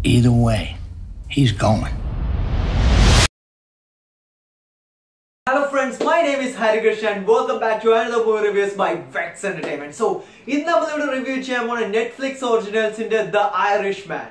Either way, he's going. Hello friends, my name is Harikrishna and welcome back to another movie reviews by Vex Entertainment. So, ഇന്ന് നമ്മളിവിടെ review ചെയ്യാൻ പോണ Netflix ഒറിജിനൽസിന്റെ the Irishman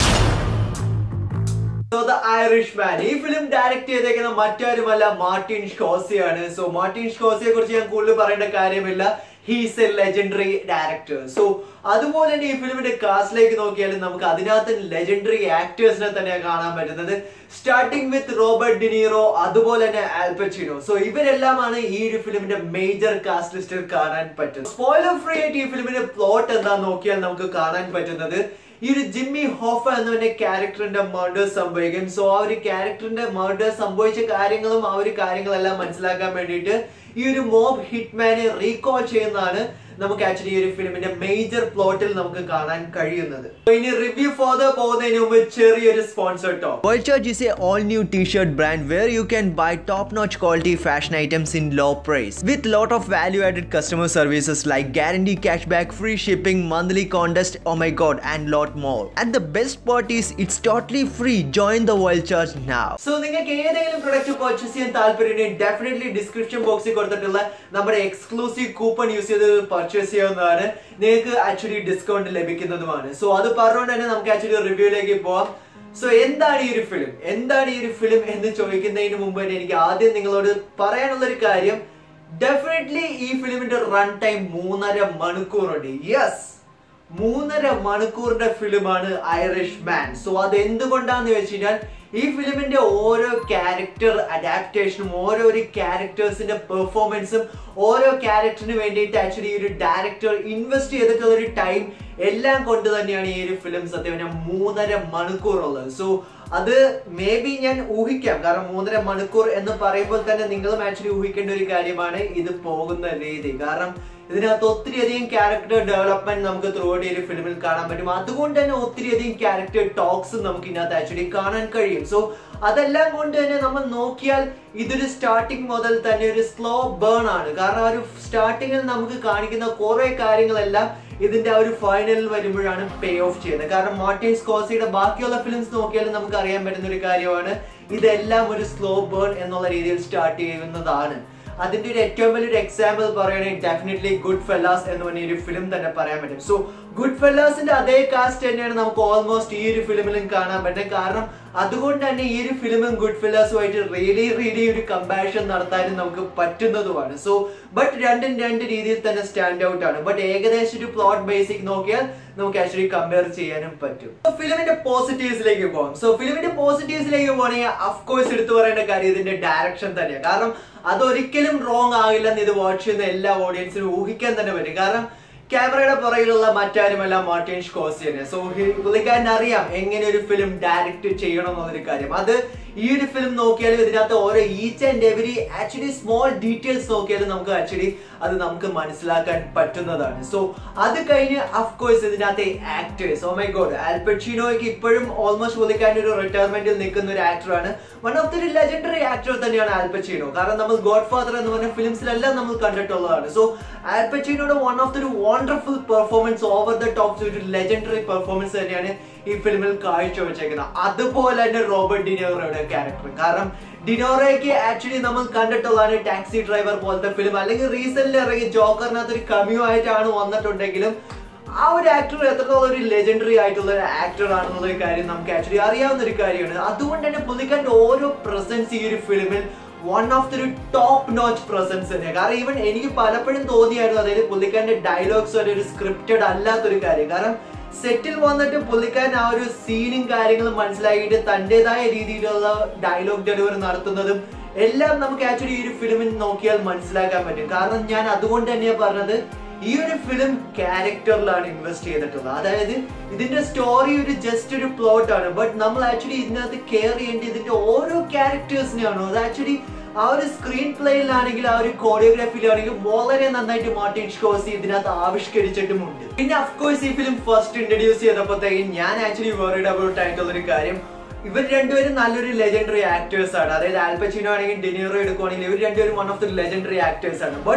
so the Irishman ഈ film direct ചെയ്തേക്കുന്ന മറ്റാരുമല്ല Martin ഷ്കോസിയാണ് so Martin ഷ്കോസിയെ കുറിച്ച് ഞാൻ കൂടുതൽ പറയേണ്ട കാര്യമില്ല he's a legendary director so അതുപോലെ തന്നെ ഈ ഫിലിമിന്റെ കാസ്റ്റിലേക്ക് നോക്കിയാൽ നമുക്ക് അതിനകത്ത് ലെജൻഡറി ആക്ടേഴ്സിനെ തന്നെയാണ് കാണാൻ പറ്റുന്നത് സ്റ്റാർട്ടിംഗ് വിത്ത് റോബർട്ട് ഡിനീറോ അതുപോലെ തന്നെ ആൽപച്ചിനോ സോ ഇവരെല്ലാമാണ് ഈ ഒരു ഫിലിമിന്റെ മേജർ കാസ്റ്റ് ലിസ്റ്റിൽ കാണാൻ പറ്റുന്നത് സ്പോയിലർ ഫ്രീ ആയിട്ട് ഈ ഫിലിമിന്റെ പ്ലോട്ട് എന്താന്ന് നോക്കിയാൽ നമുക്ക് കാണാൻ പറ്റുന്നത് ഈ ഒരു ജിമ്മി ഹോഫ എന്നവന്റെ ക്യാരക്ടറിന്റെ മർഡർ സംഭവിക്കും സോ ആ ഒരു ക്യാരക്ടറിന്റെ മർഡർ സംഭവിച്ച കാര്യങ്ങളും ആ ഒരു കാര്യങ്ങളെല്ലാം മനസ്സിലാക്കാൻ വേണ്ടിയിട്ട് ഈ ഒരു മോബ് ഹിറ്റ്മാനെ റീകോൾ ചെയ്യുന്നതാണ് നമുക്ക് ആക്ച്വലി ഈ ഒരു ഫിലിമിന്റെ മേജർ പ്ലോട്ടിൽ നമുക്ക് കാണാൻ കഴിയുന്നത് So, ഇനി റിവ്യൂ ഫോർദർ പോകുന്നതിന് മുമ്പ് ചെറിയൊരു sponsor top World Charge is a all new t-shirt brand where you can buy top-notch quality fashion items in low price with lot of value-added customer services like guarantee cashback, free shipping, monthly contest, oh my god, and lot more. And the best part is it's totally free. Join the World Charge now. So നിങ്ങൾക്ക് ഏതെങ്കിലും product purchase ചെയ്യാൻ താല്പര്യം definitely description ബോക്സിൽ കൊടുത്തിട്ടുള്ള നമ്മുടെ exclusive coupon use ചെയ്ത് purchase ചെയ്യാവുന്നതാണ് നിങ്ങൾക്ക് ആക്ച്വലി ഡിസ്കൗണ്ട് ലഭിക്കുന്നതുമാണ് സോ അത് പറഞ്ഞുകൊണ്ട് തന്നെ നമുക്ക് ആക്ച്വലി റിവ്യൂയിലേക്ക് പോവാം സോ എന്താണ് ഈ ഒരു ഫിലിം എന്താണ് ഈ ഒരു ഫിലിം എന്ന് ചോദിക്കുന്നതിന് മുമ്പ് തന്നെ എനിക്ക് ആദ്യം നിങ്ങളോട് പറയാനുള്ള ഒരു കാര്യം ഡെഫിനറ്റ്ലി ഈ ഫിലിമിന്റെ റൺ ടൈം മൂന്നര മണിക്കൂറുണ്ട് യെസ് മൂന്നര മണിക്കൂറിന്റെ ഫിലിമാണ് ഐറിഷ് മാൻ സോ അത് എന്തുകൊണ്ടാന്ന് വെച്ച് കഴിഞ്ഞാൽ ഈ ഫിലിമിന്റെ ഓരോ ക്യാരക്ടർ അഡാപ്റ്റേഷനും ഓരോ ഒരു ക്യാരക്ടേഴ്സിന്റെ പെർഫോമൻസും ഓരോ ക്യാരക്ടറിന് വേണ്ടിയിട്ട് ആക്ച്വലി ഈ ഒരു ഡയറക്ടർ ഇൻവെസ്റ്റ് ചെയ്തിട്ടുള്ള ഒരു ടൈം എല്ലാം കൊണ്ട് തന്നെയാണ് ഈ ഒരു ഫിലിം സത്യം പറഞ്ഞാൽ മൂന്നര മണിക്കൂറുള്ളത് സോ അത് മേ ബി ഞാൻ ഊഹിക്കാം കാരണം മൂന്നര മണിക്കൂർ എന്ന് പറയുമ്പോൾ തന്നെ നിങ്ങളും ആക്ച്വലി ഊഹിക്കേണ്ട ഒരു കാര്യമാണ് ഇത് പോകുന്ന രീതി കാരണം ഇതിനകത്ത് ഒത്തിരി അധികം ക്യാരക്ടർ ഡെവലപ്മെന്റ് നമുക്ക് ത്രൂ ഔട്ട് ഈ ഒരു ഫിലിമിൽ കാണാൻ പറ്റും അതുകൊണ്ട് തന്നെ ഒത്തിരി അധികം ക്യാരക്ടർ ടോക്സ് നമുക്ക് ഇതിനകത്ത് ആക്ച്വലി കാണാൻ കഴിയും സോ അതെല്ലാം കൊണ്ട് തന്നെ നമ്മൾ നോക്കിയാൽ ഇതൊരു സ്റ്റാർട്ടിങ് മുതൽ തന്നെ ഒരു സ്ലോ ബേൺ ആണ് കാരണം ആ ഒരു സ്റ്റാർട്ടിങ്ങിൽ നമുക്ക് കാണിക്കുന്ന കുറെ കാര്യങ്ങളെല്ലാം ഇതിന്റെ ആ ഒരു ഫൈനലിൽ വരുമ്പോഴാണ് പേ ഓഫ് ചെയ്യുന്നത് കാരണം മാർട്ടിൻ സ്കോസിയുടെ ബാക്കിയുള്ള ഫിലിംസ് നോക്കിയാലും നമുക്ക് അറിയാൻ പറ്റുന്ന ഒരു കാര്യമാണ് ഇതെല്ലാം ഒരു സ്ലോ ബേൺ എന്നുള്ള രീതിയിൽ സ്റ്റാർട്ട് ചെയ്യുന്നതാണ് അതിന്റെ ഒരു ഏറ്റവും വലിയൊരു എക്സാമ്പിൾ പറയുകയാണെങ്കിൽ ഡെഫിനറ്റ്ലി ഗുഡ് ഫെല്ലാസ് എന്ന് പറഞ്ഞ ഒരു ഫിലിം തന്നെ പറയാൻ പറ്റും സോ ഗുഡ് ഫെല്ലാസിന്റെ അതേ കാസ്റ്റ് തന്നെയാണ് നമുക്ക് ഓൾമോസ്റ്റ് ഈ ഒരു ഫിലിമിലും കാണാൻ പറ്റും കാരണം അതുകൊണ്ട് തന്നെ ഈ ഒരു ഫിലിമും ഗുഡ് ഫില്ലാസുമായിട്ട് റിയലി റിയലി ഒരു കമ്പാരിഷൻ നടത്താനും നമുക്ക് പറ്റുന്നതുമാണ് സോ ബട്ട് രണ്ടും രണ്ട് രീതിയിൽ തന്നെ സ്റ്റാൻഡ് ഔട്ട് ആണ് ബട്ട് ഏകദേശം ഒരു പ്ലോട്ട് ബേസിക് നോക്കിയാൽ നമുക്ക് ആക്ച്വലി കമ്പയർ ചെയ്യാനും പറ്റും ഫിലിമിന്റെ പോസിറ്റീവ്സിലേക്ക് പോകാം സോ ഫിലിമിന്റെ പോസിറ്റീവ്സിലേക്ക് പോകണമെങ്കിൽ അഫ്കോഴ്സ് എടുത്തു പറയേണ്ട കാര്യം ഇതിന്റെ ഡയറക്ഷൻ തന്നെയാണ് കാരണം അതൊരിക്കലും റോങ് ആകില്ലെന്ന് ഇത് വാച്ച് ചെയ്യുന്ന എല്ലാ ഓഡിയൻസിനും ഊഹിക്കാൻ തന്നെ പറ്റും കാരണം ക്യാമറയുടെ പുറകിലുള്ള മറ്റാരുമല്ല മാർട്ടിൻ സ്കോസിയനെ സോ പുള്ളിക്കാരൻ അറിയാം എങ്ങനെ ഒരു ഫിലിം ഡയറക്റ്റ് ചെയ്യണം എന്നുള്ളൊരു കാര്യം അത് ഈ ഒരു ഫിലിം നോക്കിയാലും ഇതിനകത്ത് ഓരോ each and every actually small details നോക്കിയാലും നമുക്ക് ആക്ച്വലി അത് നമുക്ക് മനസ്സിലാക്കാൻ പറ്റുന്നതാണ് സോ അത് കഴിഞ്ഞ് അഫ്കോഴ്സ് ഇതിനകത്തെ ആക്ടേഴ്സ് ഓ മൈ ഗോഡ് ആൽപച്ചിനോയ്ക്ക് ഇപ്പോഴും ഓൾമോസ്റ്റ് പുള്ളിക്കാരൻ്റെ ഒരു റിട്ടയർമെന്റിൽ നിൽക്കുന്ന ഒരു ആക്ടറാണ് one of the legendary actor തന്നെയാണ് ആൽപച്ചിനോ കാരണം നമ്മൾ ഗോഡ് ഫാദർ എന്ന് പറഞ്ഞ ഫിലിംസിലെല്ലാം നമ്മൾ കണ്ടിട്ടുള്ളതാണ് സോ ആൽപച്ചിനോയുടെ one of the wonderful performance over the top ഒരു ലെജൻഡറി പെർഫോമൻസ് തന്നെയാണ് ഈ ഫിലിമിൽ കാഴ്ചവെച്ചേക്കുന്നത് അതുപോലെ തന്നെ റോബർട്ട് ഡിനോറയുടെ ക്യാരക്ടർ കാരണം ഡിനോറയ്ക്ക് ആക്ച്വലി നമ്മൾ കണ്ടിട്ടുള്ളതാണ് ടാക്സി ഡ്രൈവർ പോലത്തെ ഫിലിം അല്ലെങ്കിൽ റീസെന്റ് ഇറങ്ങി ജോക്കറിനകത്ത് ഒരു കമ്യൂ ആയിട്ടാണ് വന്നിട്ടുണ്ടെങ്കിലും ആ ഒരു ആക്ടർ എത്രത്തോളം ഒരു ലെജൻഡറി ആയിട്ടുള്ള ഒരു ആക്ടർ ആണെന്നുള്ള ഒരു കാര്യം നമുക്ക് ആക്ച്വലി അറിയാവുന്ന ഒരു കാര്യമാണ് അതുകൊണ്ട് തന്നെ പുള്ളിക്കാരൻ്റെ ഓരോ പ്രസൻസ് ഈ ഒരു ഫിലിമിൽ വൺ ഓഫ് ദി ഒരു ടോപ്പ് നോച്ച് പ്രസൻസ് തന്നെയാണ് കാരണം ഈവൻ എനിക്ക് പലപ്പോഴും തോന്നിയായിരുന്നു അതായത് പുള്ളിക്കാരൻ്റെ ഡയലോഗ്സ് വരെ ഒരു സ്ക്രിപ്റ്റഡ് അല്ലാത്തൊരു കാര്യം കാരണം സെറ്റിൽ വന്നിട്ട് പുള്ളിക്കാരൻ ആ ഒരു സീനും കാര്യങ്ങളും മനസ്സിലാക്കിയിട്ട് തൻ്റെതായ രീതിയിലുള്ള ഡയലോഗ് ഡെലിവറി നടത്തുന്നതും എല്ലാം നമുക്ക് ആക്ച്വലി ഈ ഒരു ഫിലിമിൽ നോക്കിയാൽ മനസ്സിലാക്കാൻ പറ്റും കാരണം ഞാൻ അതുകൊണ്ട് തന്നെയാണ് പറഞ്ഞത് ഈ ഒരു ഫിലിം ക്യാരക്ടറിലാണ് ഇൻവെസ്റ്റ് ചെയ്തിട്ടുള്ളത് അതായത് ഇതിന്റെ സ്റ്റോറി ഒരു ജസ്റ്റ് ഒരു പ്ലോട്ട് ആണ് ബട്ട് നമ്മൾ ആക്ച്വലി ഇതിനകത്ത് കെയർ ചെയ്യേണ്ട ഇതിന്റെ ഓരോ ക്യാരക്ടേഴ്സിനെയാണോ അത് ആക്ച്വലി ആ ഒരു സ്ക്രീൻ പ്ലേയിലാണെങ്കിൽ ആ ഒരു കോറിയോഗ്രാഫിയിലാണെങ്കിൽ വളരെ നന്നായിട്ട് മാർട്ടിൻ ഷോസി ഇതിനകത്ത് ആവിഷ്കരിച്ചിട്ടുമുണ്ട് പിന്നെ അഫ്കോഴ്സ് ഈ ഫിലിം ഫസ്റ്റ് ഇൻട്രൊഡ്യൂസ് ചെയ്തപ്പോഴത്തേക്കും ഞാൻ ആക്ച്വലി വേറിഡ് അബൌട്ട് ആയിട്ടുള്ള ഒരു കാര്യം ഇവർ രണ്ടുപേരും നല്ലൊരു ലെജൻഡറി ആക്ടേഴ്സ് ആണ് അതായത് ആൽപച്ചിനോ ആണെങ്കിൽ ഡിനീറോ എടുക്കുവാണെങ്കിൽ ഇവർ രണ്ടുപേരും one of the legendary actors ആണ് ബട്ട്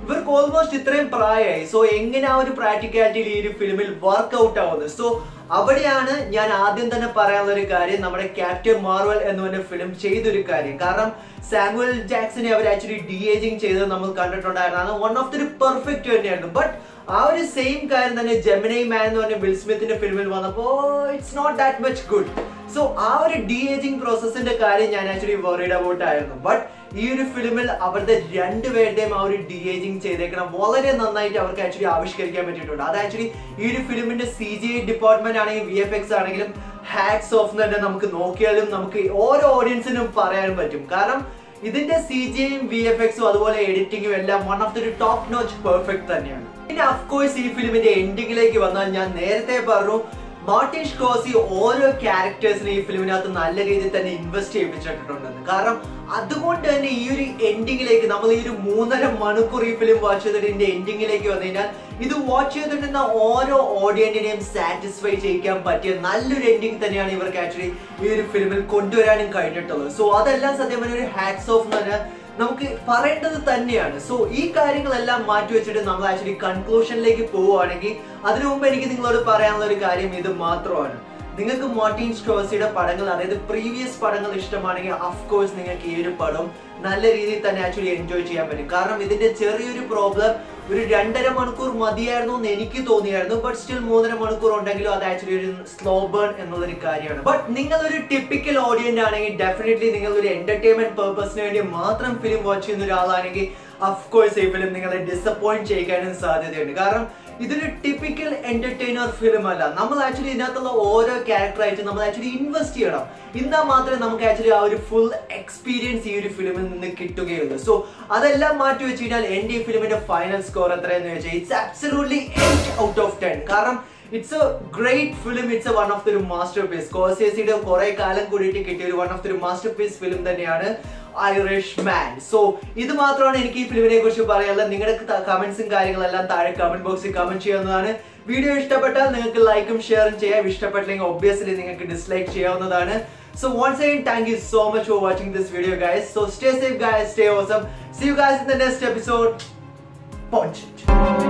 ഇവർക്ക് ഓൾമോസ്റ്റ് ഇത്രയും പ്രായമായി സോ എങ്ങനെ ആ ഒരു പ്രാക്ടിക്കാലിറ്റിയിൽ ഈ ഒരു ഫിലിമിൽ വർക്ക് ഔട്ട് ആവുന്നത് സോ അവിടെയാണ് ഞാൻ ആദ്യം തന്നെ പറയാനുള്ള ഒരു കാര്യം നമ്മുടെ ക്യാപ്റ്റൻ മാർവൽ എന്ന് പറഞ്ഞ ഫിലിം ചെയ്തൊരു കാര്യം കാരണം സാമുവൽ ജാക്സനെ അവർ ആക്ച്വലി ഡി ഏജിങ് ചെയ്തത് നമ്മൾ കണ്ടിട്ടുണ്ടായിരുന്നതാണ് വൺ ഓഫ് ദി പെർഫെക്റ്റ് തന്നെയായിരുന്നു ബട്ട് ആ ഒരു സെയിം കാര്യം തന്നെ ജെമിനൈ മാൻ എന്ന് പറഞ്ഞ വിൽ സ്മിത്തിന്റെ ഫിലിമിൽ വന്നപ്പോ it's not that much good so ആ ഒരു ഡി ഏജിങ് പ്രോസസ്സിന്റെ കാര്യം ഞാൻ ആക്ച്വലി വറീഡ് അബൌട്ട് ആയിരുന്നു ബട്ട് ഈ ഒരു ഫിലിമിൽ അവരുടെ രണ്ടുപേരുടെയും ആ ഒരു ഡി ഏജിങ് ചെയ്തേക്കണം വളരെ നന്നായിട്ട് അവർക്ക് ആക്ച്വലി ആവിഷ്കരിക്കാൻ പറ്റിയിട്ടുണ്ട് അത് ആക്ച്വലി ഈ ഒരു ഫിലിമിന്റെ സി ജി ഐ ഡിപ്പാർട്ട്മെന്റ് ആണെങ്കിലും വി എഫ് എക്സ് ആണെങ്കിലും ഹാറ്റ്സ് ഓഫ് തന്നെ നമുക്ക് നോക്കിയാലും നമുക്ക് ഓരോ ഓഡിയൻസിനും പറയാൻ പറ്റും കാരണം ഇതിന്റെ സി ജിയും വി എഫ് എക്സും അതുപോലെ എഡിറ്റിംഗും എല്ലാം one of the top notch perfect തന്നെയാണ് പിന്നെ അഫ്കോഴ്സ് ഈ ഫിലിമിന്റെ എൻഡിങ്ങിലേക്ക് വന്നാൽ ഞാൻ നേരത്തെ പറഞ്ഞു മാർട്ടിൻ സ്കോസി ഓരോ ക്യാരക്ടേഴ്സിനെ ഈ ഫിലിമിനകത്ത് നല്ല രീതിയിൽ തന്നെ ഇൻവെസ്റ്റ് ചെയ്യിപ്പിച്ചിട്ടുണ്ടെന്ന് കാരണം അതുകൊണ്ട് തന്നെ ഈ ഒരു എൻഡിങ്ങിലേക്ക് നമ്മൾ ഈ ഒരു മൂന്നര മണിക്കൂർ ഈ ഫിലിം വാച്ച് ചെയ്തിട്ട് എൻഡിങ്ങിലേക്ക് വന്നു കഴിഞ്ഞാൽ ഇത് വാച്ച് ചെയ്തിട്ടുന്ന ഓരോ ഓഡിയൻസിനെയും സാറ്റിസ്ഫൈ ചെയ്യിക്കാൻ പറ്റിയ നല്ലൊരു എൻഡിങ് തന്നെയാണ് ഇവർക്ക് ആക്ച്വലി ഈ ഒരു ഫിലിമിൽ കൊണ്ടുവരാനും കഴിഞ്ഞിട്ടുള്ളത് സോ അതെല്ലാം സത്യം പറഞ്ഞ ഒരു ഹാറ്റ്സ് ഓഫ് എന്ന് പറഞ്ഞാൽ നമുക്ക് പറയേണ്ടത് തന്നെയാണ് സോ ഈ കാര്യങ്ങളെല്ലാം മാറ്റി വെച്ചിട്ട് നമ്മൾ ആക്ച്വലി കൺക്ലൂഷനിലേക്ക് പോവുകയാണെങ്കിൽ അതിനു മുമ്പ് എനിക്ക് നിങ്ങളോട് പറയാനുള്ള ഒരു കാര്യം ഇത് മാത്രമാണ് നിങ്ങൾക്ക് മോർട്ടിൻ സ്റ്റോസിയുടെ പടങ്ങൾ അതായത് പ്രീവിയസ് പടങ്ങൾ ഇഷ്ടമാണെങ്കിൽ അഫ്കോഴ്സ് നിങ്ങൾക്ക് ഈ ഒരു പടം നല്ല രീതിയിൽ തന്നെ ആക്ച്വലി എൻജോയ് ചെയ്യാൻ പറ്റും കാരണം ഇതിന്റെ ചെറിയൊരു പ്രോബ്ലം ഒരു രണ്ടര മണിക്കൂർ മതിയായിരുന്നു എന്ന് എനിക്ക് തോന്നിയായിരുന്നു ബട്ട് സ്റ്റിൽ മൂന്നര മണിക്കൂർ ഉണ്ടെങ്കിലും അത് ആക്ച്വലി ഒരു സ്ലോ ബേൺ എന്നുള്ളൊരു കാര്യമാണ് ബട്ട് നിങ്ങൾ ഒരു ടിപ്പിക്കൽ ഓഡിയന്റ് ആണെങ്കിൽ ഡെഫിനറ്റ്ലി നിങ്ങൾ ഒരു എന്റർടൈൻമെന്റ് പർപ്പസിന് വേണ്ടി മാത്രം ഫിലിം വാച്ച് ചെയ്യുന്ന ഒരാളാണെങ്കിൽ അഫ്കോഴ്സ് ഈ ഫിലിം നിങ്ങളെ ഡിസപ്പോയിന്റ് ചെയ്യിക്കാനും സാധ്യതയുണ്ട് കാരണം ഇതൊരു ടിപ്പിക്കൽ എന്റർടൈനർ ഫിലിം അല്ല നമ്മൾ ആക്ച്വലി ഇതിനകത്തുള്ള ഓരോ ക്യാരക്ടറായിട്ട് നമ്മൾ ആക്ച്വലി ഇൻവെസ്റ്റ് ചെയ്യണം എന്നാൽ മാത്രമേ നമുക്ക് ആക്ച്വലി ആ ഒരു ഫുൾ എക്സ്പീരിയൻസ് ഈ ഒരു ഫിലിമിൽ നിന്ന് കിട്ടുകയുള്ളൂ സോ അതെല്ലാം മാറ്റി വെച്ച് കഴിഞ്ഞാൽ എന്റെ ഈ ഫിലിമിന്റെ ഫൈനൽ സ്കോർ എത്രയെന്ന് വെച്ചാൽ it's absolutely eight out of ten കാരണം it's a great film it's a one of the ഒരു മാസ്റ്റർ പീസ് കോസേസിയുടെ കുറെ കാലം കൂടിയിട്ട് കിട്ടിയ ഒരു വൺ ഓഫ് ദി ഒരു മാസ്റ്റർ പീസ് ഫിലിം തന്നെയാണ് ഐറിഷ് മാൻ സോ ഇത് മാത്രമാണ് എനിക്ക് ഈ ഫിലിമിനെ കുറിച്ച് പറയാനുള്ളത് നിങ്ങളുടെ കമന്റ്സും കാര്യങ്ങളെല്ലാം താഴെ കമന്റ് ബോക്സിൽ കമന്റ് ചെയ്യാവുന്നതാണ് വീഡിയോ ഇഷ്ടപ്പെട്ടാൽ നിങ്ങൾക്ക് ലൈക്കും ഷെയറും ചെയ്യാം ഇഷ്ടപ്പെട്ടില്ലെങ്കിൽ ഒബ്വിയസ്ലി നിങ്ങൾക്ക് ഡിസ്ലൈക്ക് ചെയ്യാവുന്നതാണ് So once again, thank you so much for watching this video, guys. So stay safe, guys. Stay awesome. See you guys in the next episode. Punch it.